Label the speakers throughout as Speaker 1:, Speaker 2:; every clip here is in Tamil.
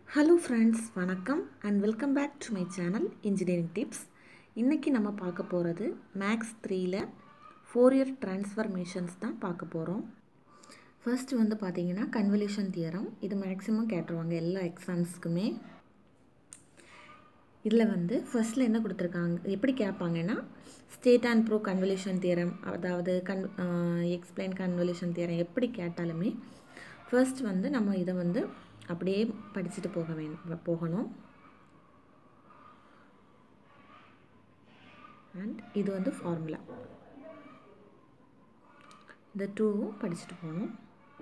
Speaker 1: ஹலோ ஃப்ரெண்ட்ஸ் வணக்கம் and welcome back to my channel engineering tips இன்றைக்கி நம்ம பார்க்க போகிறது மேக்ஸ் த்ரீயில் ஃபோர் இயர் ட்ரான்ஸ்ஃபர்மேஷன்ஸ் தான் பார்க்க போகிறோம் ஃபர்ஸ்ட் வந்து பார்த்தீங்கன்னா கன்வல்யூஷன் தியரம் இது மேக்ஸிமம் கேட்டுருவாங்க எல்லா எக்ஸாம்ஸ்க்குமே இதில் வந்து ஃபர்ஸ்ட்டில் என்ன கொடுத்துருக்காங்க எப்படி கேட்பாங்கன்னா state and prove convolution theorem அதாவது கன் எக்ஸ்பிளைன் கன்வல்யூஷன் தியரம் எப்படி கேட்டாலுமே ஃபர்ஸ்ட் வந்து நம்ம இதை வந்து அப்படியே படிச்சுட்டு போக வேணும் போகணும் அண்ட் இது வந்து ஃபார்முலா இந்த டூவும் படிச்சுட்டு போகணும்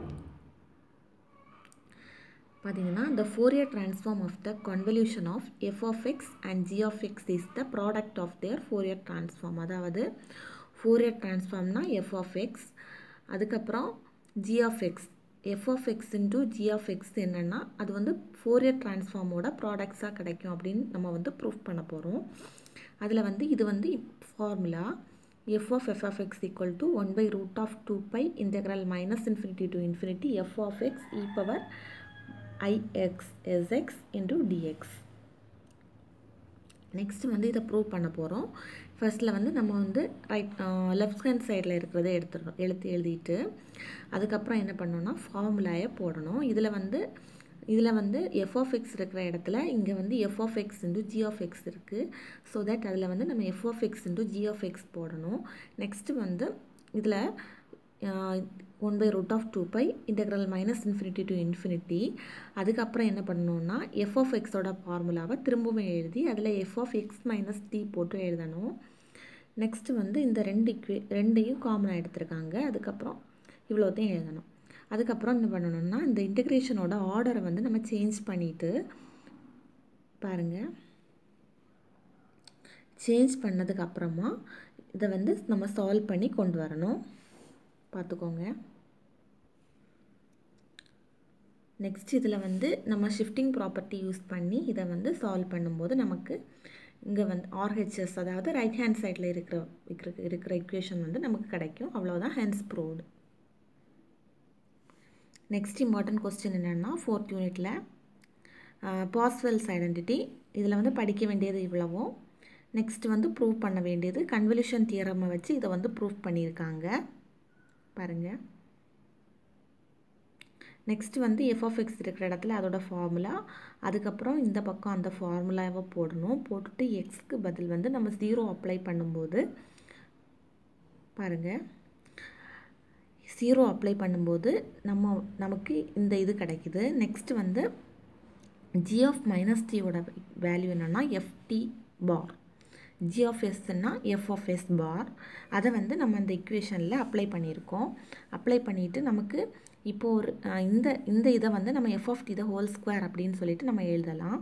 Speaker 1: பார்த்தீங்கன்னா the Fourier transform of the convolution of f of x and g of x is the product of their Fourier transform அதாவது Fourier transformனா f of x அதுக்கப்புறம் g of x f of x into g of x என்னன்னா அது வந்து ஃபோரியர் டிரான்ஸ்ஃபார்மோட ப்ராடக்ட்ஸாக கிடைக்கும் அப்படின்னு நம்ம வந்து ப்ரூஃப் பண்ண போகிறோம் அதில் வந்து இது வந்து formula f of f of x equal to 1 by root of 2 pi integral minus infinity to infinity f of x e power ix sx into dx next வந்து இதை ப்ரூவ் பண்ண போகிறோம் ஃபர்ஸ்ட்டில் வந்து நம்ம வந்து ரைட் லெஃப்ட் ஹேண்ட் சைடில் இருக்கிறத எடுத்துடணும் எழுத்து எழுதிட்டு அதுக்கப்புறம் என்ன பண்ணோன்னா ஃபார்முலாயை போடணும் இதில் வந்து இதில் வந்து எஃப் ஆஃப் எக்ஸ் இருக்கிற இடத்துல இங்கே வந்து F of X into G of X இருக்குது ஸோ தட் அதில் வந்து நம்ம F of X into G of X போடணும் நெக்ஸ்ட்டு வந்து இதில் one by root of two by integral minus infinity to infinity அதுக்கப்புறம் என்ன பண்ணணும்னா எஃப் ஆஃப் எக்ஸோட ஃபார்முலாவை திரும்பவும் எழுதி அதில் F of X minus T போட்டு எழுதணும் நெக்ஸ்ட்டு வந்து இந்த ரெண்டு இக்வே ரெண்டையும் காமனாக எடுத்திருக்காங்க அதுக்கப்புறம் இவ்வளோத்தையும் எழுதணும் அதுக்கப்புறம் என்ன பண்ணணும்னா இந்த இன்டெக்ரேஷனோட ஆர்டரை வந்து நம்ம சேஞ்ச் பண்ணிவிட்டு பாருங்கள் சேஞ்ச் பண்ணதுக்கப்புறமா இதை வந்து நம்ம சால்வ் பண்ணி கொண்டு வரணும் பார்த்துக்கோங்க நெக்ஸ்ட் இதில் வந்து நம்ம ஷிஃப்டிங் ப்ராப்பர்ட்டி யூஸ் பண்ணி இதை வந்து சால்வ் பண்ணும்போது நமக்கு இங்கே வந்து ஆர்ஹெச்எஸ் அதாவது ரைட் ஹேண்ட் சைடில் இருக்கிற இருக்கிற இருக்கிற இக்குவேஷன் வந்து நமக்கு கிடைக்கும் அவ்வளோதான் hence proved next important question என்னென்னா ஃபோர்த் யூனிட்டில் பாஸ்வெல்ஸ் ஐடென்டிட்டி இதில் வந்து படிக்க வேண்டியது இவ்வளவும் நெக்ஸ்ட் வந்து ப்ரூவ் பண்ண வேண்டியது கன்வல்யூஷன் தியரமை வச்சு இதை வந்து ப்ரூவ் பண்ணியிருக்காங்க பாருங்கள் நெக்ஸ்ட் வந்து எஃப் ஆஃப் எக்ஸ் இருக்கிற இடத்துல அதோட ஃபார்முலா அதுக்கப்புறம் இந்த பக்கம் அந்த ஃபார்முலாவை போடணும் போட்டுட்டு எக்ஸ்க்கு பதில் வந்து நம்ம ஜீரோ அப்ளை பண்ணும்போது பாருங்கள் ஜீரோ அப்ளை பண்ணும்போது நம்ம நமக்கு இந்த இது கிடைக்குது நெக்ஸ்ட் வந்து ஜி ஆஃப் மைனஸ் டியோட வேல்யூ என்னென்னா எஃப்டி பார் ஜி ஆஃப் எஸ்ன்னா எஃப் ஆஃப் எஸ் பார் அதை வந்து நம்ம அந்த இக்குவேஷனில் அப்ளை பண்ணியிருக்கோம் அப்ளை பண்ணிவிட்டு நமக்கு இப்போது ஒரு இந்த இந்த இதை வந்து நம்ம F of T the whole square அப்படின்னு சொல்லிட்டு நம்ம எழுதலாம்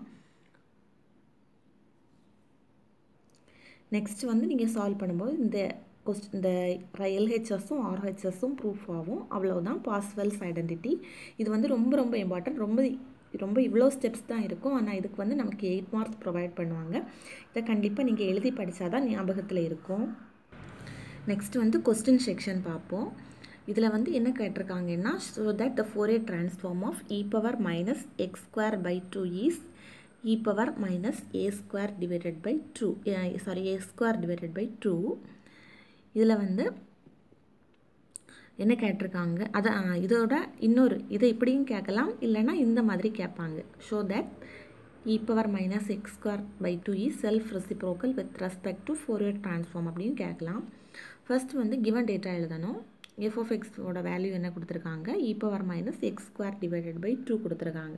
Speaker 1: நெக்ஸ்ட் வந்து நீங்கள் சால்வ் பண்ணும்போது இந்த கொஸ்ட் இந்த எல்ஹெச்எஸும் ஆர்ஹெச்எஸும் ப்ரூஃப் ஆகும் அவ்வளோதான் பாஸ்வெல்ஸ் ஐடென்டிட்டி இது வந்து ரொம்ப ரொம்ப இம்பார்ட்டன்ட் ரொம்ப ரொம்ப இவ்வளோ ஸ்டெப்ஸ் தான் இருக்கும் ஆனால் இதுக்கு வந்து நமக்கு எயிட் மார்க்ஸ் ப்ரொவைட் பண்ணுவாங்க இதை கண்டிப்பாக நீங்கள் எழுதி படித்தா தான் ஞாபகத்தில் இருக்கும் நெக்ஸ்ட் வந்து கொஸ்டின் செக்ஷன் பார்ப்போம் இதில் வந்து என்ன கேட்டிருக்காங்கன்னா so that the Fourier transform of E power minus X square by two is E power minus A square divided by two sorry A square divided by two இதில் வந்து என்ன கேட்டிருக்காங்க அதை இதோட இன்னொரு இதை இப்படியும் கேட்கலாம் இல்லைனா இந்த மாதிரி கேட்பாங்க show that E power minus X square by two is self reciprocal with respect to Fourier transform அப்படின்னு கேட்கலாம் ஃபர்ஸ்ட் வந்து கிவன் டேட்டா எழுதணும் எஃப் ஆஃப் எக்ஸோட வேல்யூ என்ன கொடுத்துருக்காங்க E power minus X square divided by two கொடுத்துருக்காங்க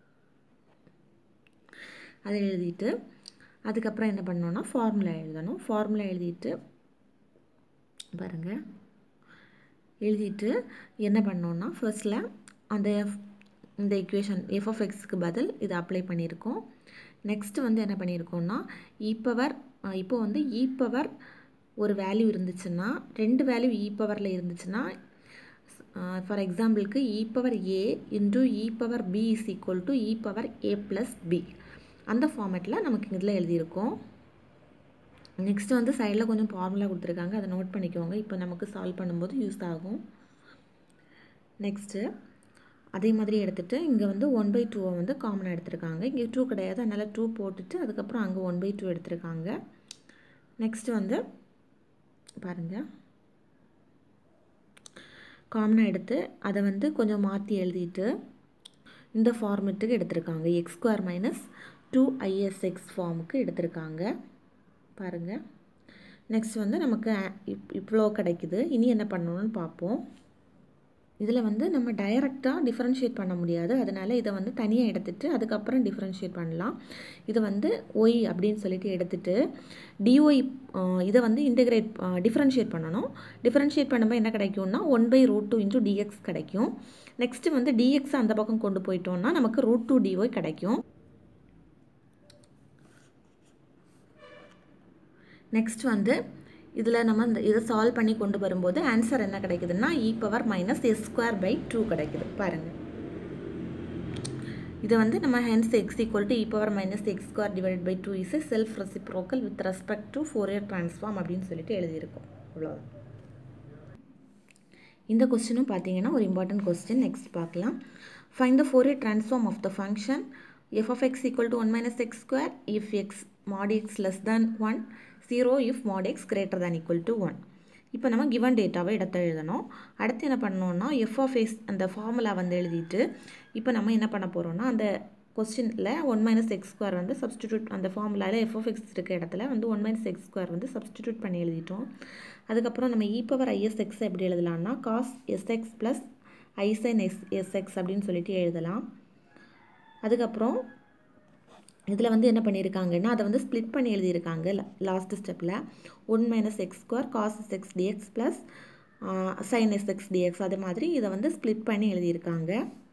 Speaker 1: அதை எழுதிட்டு அதுக்கப்புறம் என்ன பண்ணோன்னா ஃபார்முலா எழுதணும் ஃபார்முலா எழுதிட்டு பாருங்கள் எழுதிட்டு என்ன பண்ணோன்னா ஃபர்ஸ்டில் அந்த இந்த இக்குவேஷன் எஃப் ஆஃப் எக்ஸுக்கு பதில் இதை அப்ளை பண்ணியிருக்கோம் நெக்ஸ்ட்டு வந்து என்ன பண்ணியிருக்கோம்னா இ பவர் இப்போ வந்து இ பவர் ஒரு வேல்யூ இருந்துச்சுன்னா ரெண்டு வேல்யூ இ பவரில் இருந்துச்சுன்னா ஃபார் எக்ஸாம்பிளுக்கு E power A into E power B is equal to E power A plus B அந்த ஃபார்மேட்டில் நமக்கு இதில் எழுதியிருக்கோம் நெக்ஸ்ட் வந்து சைடில் கொஞ்சம் ஃபார்முலா கொடுத்துருக்காங்க அதை நோட் பண்ணிக்கோங்க இப்போ நமக்கு சால்வ் பண்ணும்போது யூஸ் ஆகும் நெக்ஸ்ட்டு அதே மாதிரி எடுத்துகிட்டு இங்கே வந்து ஒன் பை டூவை வந்து காமனாக எடுத்திருக்காங்க இங்கே டூ கிடையாது அதனால் டூ போட்டுட்டு அதுக்கப்புறம் அங்கே ஒன் பை டூ எடுத்திருக்காங்க நெக்ஸ்ட் வந்து பாருங்கள் காமனாக எடுத்து அதை வந்து கொஞ்சம் மாற்றி எழுதிட்டு இந்த ஃபார்மெட்டுக்கு எடுத்திருக்காங்க X square minus two I S X ஃபார்முக்கு எடுத்திருக்காங்க பாருங்கள் நெக்ஸ்ட் வந்து நமக்கு இப் இவ்வளோ கிடைக்குது இனி என்ன பண்ணணும்னு பார்ப்போம் இதில் வந்து நம்ம டைரெக்டாக டிஃப்ரென்ஷியேட் பண்ண முடியாது அதனால் இதை வந்து தனியாக எடுத்துகிட்டு அதுக்கப்புறம் டிஃப்ரென்ஷியேட் பண்ணலாம் இதை வந்து ஒய் அப்படின்னு சொல்லிட்டு எடுத்துகிட்டு டிஒய் இதை வந்து இன்டெகிரேட் டிஃப்ரென்ஷியேட் பண்ணணும் டிஃப்ரென்ஷியேட் பண்ணும்போது என்ன கிடைக்கும்னா one by root two into D X கிடைக்கும் நெக்ஸ்ட்டு வந்து டிஎக்ஸ் அந்த பக்கம் கொண்டு போயிட்டோம்னா நமக்கு ரூட் டூ டிஒய் கிடைக்கும் நெக்ஸ்ட் வந்து இதில் நம்ம இந்த இதை சால்வ் பண்ணி கொண்டு வரும்போது ஆன்சர் என்ன கிடைக்குதுன்னா E power minus S square by two கிடைக்குது பாருங்கள் இதை வந்து நம்ம hence X equal to E power minus X square divide by two is self reciprocal with respect to Fourier transform அப்படின்னு சொல்லிட்டு எழுதியிருக்கோம் அவ்வளோதான் இந்த கொஸ்டினும் பார்த்தீங்கன்னா ஒரு இம்பார்ட்டன்ட் கொஸ்டின் நெக்ஸ்ட் பார்க்கலாம் find the Fourier transform of the function F of X equal to one minus X square if X mod X less than one zero if mod X greater than equal to one இப்போ நம்ம கிவன் டேட்டாவை இடத்த எழுதணும் அடுத்து என்ன பண்ணணும்னா எஃப் ஆஃப் எக்ஸ் அந்த ஃபார்முலா வந்து எழுதிட்டு இப்போ நம்ம என்ன பண்ண போகிறோம்னா அந்த கொஸ்டினில் ஒன் மைனஸ் எக்ஸ் ஸ்கொயர் வந்து சப்ஸ்டிடியூட் அந்த ஃபார்முலாவில் எஃப் ஆஃப் எக்ஸ் இருக்க இடத்துல வந்து ஒன் மைனஸ் எக்ஸ் ஸ்கொயர் வந்து சப்ஸ்டிடியூட் பண்ணி எழுதிட்டோம் அதுக்கப்புறம் நம்ம இ பவர் ஐஎஸ்எக்ஸ் எப்படி எழுதலாம்னா cos S X plus I sine S S X அப்படின்னு சொல்லிட்டு எழுதலாம் அதுக்கப்புறம் இதில் வந்து என்ன பண்ணியிருக்காங்கன்னா அதை வந்து ஸ்ப்ளிட் பண்ணி எழுதியிருக்காங்க லாஸ்ட் ஸ்டெப்பில் one minus X square cos S X D X plus sine S X D X அதே மாதிரி இதை வந்து ஸ்ப்ளிட் பண்ணி எழுதியிருக்காங்க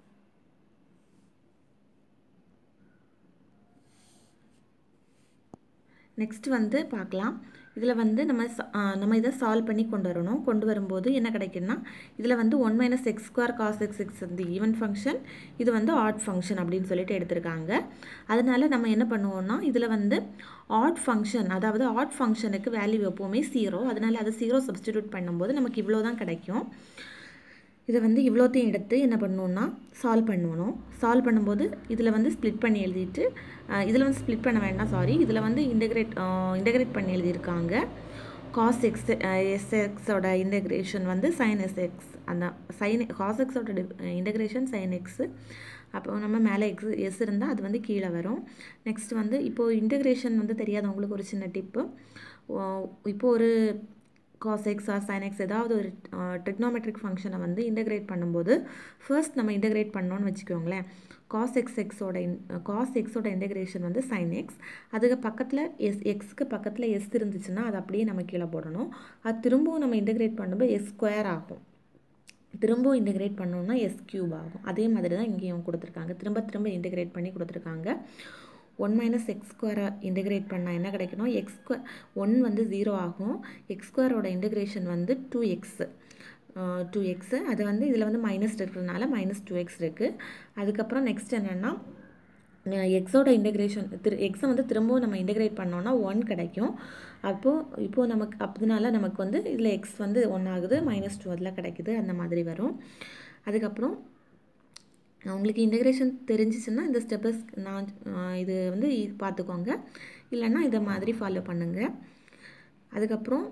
Speaker 1: நெக்ஸ்ட் வந்து பார்க்கலாம் இதில் வந்து நம்ம நம்ம இதை சால்வ் பண்ணி கொண்டு வரணும் கொண்டு வரும்போது என்ன கிடைக்குன்னா இதில் வந்து one minus X square cos X X வந்து ஈவன் ஃபங்க்ஷன் இது வந்து ஆட் ஃபங்க்ஷன் அப்படின்னு சொல்லிட்டு எடுத்திருக்காங்க அதனால நம்ம என்ன பண்ணுவோம்னா இதில் வந்து ஆட் ஃபங்க்ஷன் அதாவது ஆட் ஃபங்க்ஷனுக்கு வேல்யூ எப்போவுமே ஜீரோ அதனால் அதை ஜீரோ சப்ஸ்டிடியூட் பண்ணும்போது நமக்கு இவ்வளோ தான் கிடைக்கும் இதை வந்து இவ்வளோத்தையும் எடுத்து என்ன பண்ணணுன்னா சால்வ் பண்ணணும் சால்வ் பண்ணும்போது இதில் வந்து ஸ்ப்ளிட் பண்ணி எழுதிட்டு இதில் வந்து ஸ்ப்ளிட் பண்ண வேண்டாம் சாரி இதில் வந்து இன்டெகிரேட் இன்டெகிரேட் பண்ணி எழுதியிருக்காங்க காஸ் எக்ஸ் எஸ்எக்ஸோட இன்டெகிரேஷன் வந்து சைன் எஸ்எக்ஸ் அந்த சைன் காஸ் எக்ஸோட இன்டெகிரேஷன் சைன் எக்ஸு அப்போ நம்ம மேலே எக்ஸ் எஸ் இருந்தால் அது வந்து கீழே வரும் நெக்ஸ்ட் வந்து இப்போது இன்டெகிரேஷன் வந்து தெரியாதவங்களுக்கு ஒரு சின்ன டிப்பு இப்போது ஒரு cos X or sine X ஏதாவது ஒரு ட்ரிக்னோமெட்ரிக் ஃபங்க்ஷனை வந்து இன்டெகிரேட் பண்ணும்போது ஃபர்ஸ்ட் நம்ம இன்டெகிரேட் பண்ணோன்னு வச்சுக்கோங்களேன் காஸ் எக்ஸ் எக்ஸோட இன் காஸ் எக்ஸோட இன்டெகிரேஷன் வந்து சைன் எக்ஸ் அதுக்கு பக்கத்தில் எஸ் எக்ஸுக்கு பக்கத்தில் எஸ் இருந்துச்சுன்னா அது அப்படியே நம்ம கீழே போடணும் அது திரும்பவும் நம்ம இன்டெகிரேட் பண்ணும்போது எஸ் ஸ்கொயர் ஆகும் திரும்பவும் இன்டெகிரேட் பண்ணோம்னா எஸ் க்யூப் ஆகும் அதே மாதிரி தான் இங்கேயும் கொடுத்துருக்காங்க திரும்ப திரும்ப இன்டெகிரேட் பண்ணி கொடுத்துருக்காங்க ஒன் மைனஸ் எக்ஸ் ஸ்கொயரை இன்டெகிரேட் பண்ணால் என்ன கிடைக்கணும் எக்ஸ் ஸ்கொயர் ஒன் வந்து ஜீரோ ஆகும் எக்ஸ் ஸ்கொயரோட இன்டெகிரேஷன் வந்து டூ எக்ஸு டூ எக்ஸு அது வந்து இதில் வந்து மைனஸ் இருக்கிறதுனால மைனஸ் டூ எக்ஸ் இருக்குது அதுக்கப்புறம் நெக்ஸ்ட் என்னென்னா எக்ஸோட இன்டெகிரேஷன் திரு எக்ஸை வந்து திரும்பவும் நம்ம இன்டெகிரேட் பண்ணோன்னா ஒன் கிடைக்கும் அப்போது இப்போது நமக்கு அதனால நமக்கு வந்து இதில் எக்ஸ் வந்து ஒன் ஆகுது மைனஸ் டூ அதில் கிடைக்குது அந்த மாதிரி வரும் அதுக்கப்புறம் உங்களுக்கு இன்டெகிரேஷன் தெரிஞ்சிச்சுன்னா இந்த ஸ்டெப்பஸ் நான் இது வந்து பார்த்துக்கோங்க இல்லைன்னா இதை மாதிரி ஃபாலோ பண்ணுங்கள் அதுக்கப்புறம்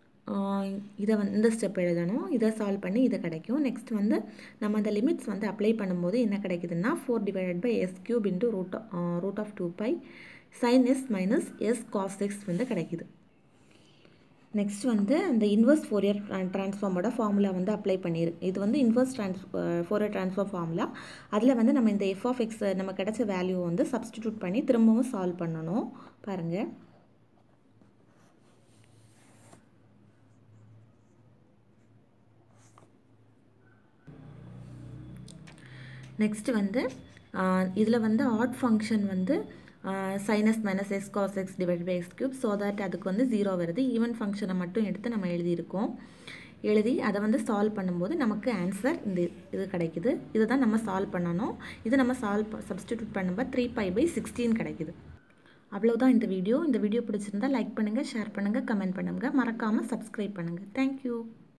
Speaker 1: இதை வந்து இந்த ஸ்டெப் எழுதணும் இதை சால்வ் பண்ணி இதை கிடைக்கும் நெக்ஸ்ட் வந்து நம்ம அந்த லிமிட்ஸ் வந்து அப்ளை பண்ணும்போது என்ன கிடைக்குதுன்னா four divided by S cube into root root of two by sine S minus S cos X வந்து கிடைக்குது நெக்ஸ்ட் வந்து அந்த இன்வர்ஸ் ஃபோரியர் ட்ரான்ஸ்ஃபார்மோட ஃபார்முலா வந்து அப்ளை பண்ணியிருக்கு இது வந்து inverse trans Fourier transform formula அதில் வந்து நம்ம இந்த எஃப் ஆஃப் எக்ஸ் நம்ம கிடைச்ச வேல்யூ வந்து சப்ஸ்டிடியூட் பண்ணி திரும்பவும் சால்வ் பண்ணணும் பாருங்கள் நெக்ஸ்ட் வந்து இதில் வந்து ஆட் ஃபங்க்ஷன் வந்து sine S minus S cos X divide by X cube so that அதுக்கு வந்து ஜீரோ வருது ஈவன் ஃபங்க்ஷனை மட்டும் எடுத்து நம்ம எழுதியிருக்கோம் எழுதி அதை வந்து சால்வ் பண்ணும்போது நமக்கு ஆன்சர் இந்த இது கிடைக்குது இதை தான் நம்ம சால்வ் பண்ணணும் இது நம்ம சால்வ் சப்ஸ்டிடியூட் பண்ணும்போது த்ரீ பை பை சிக்ஸ்டீன் கிடைக்குது அவ்வளோதான் இந்த வீடியோ இந்த வீடியோ பிடிச்சிருந்தா லைக் பண்ணுங்கள் ஷேர் பண்ணுங்கள் கமெண்ட் பண்ணுங்கள் மறக்காமல் சப்ஸ்கிரைப் பண்ணுங்கள் தேங்க்யூ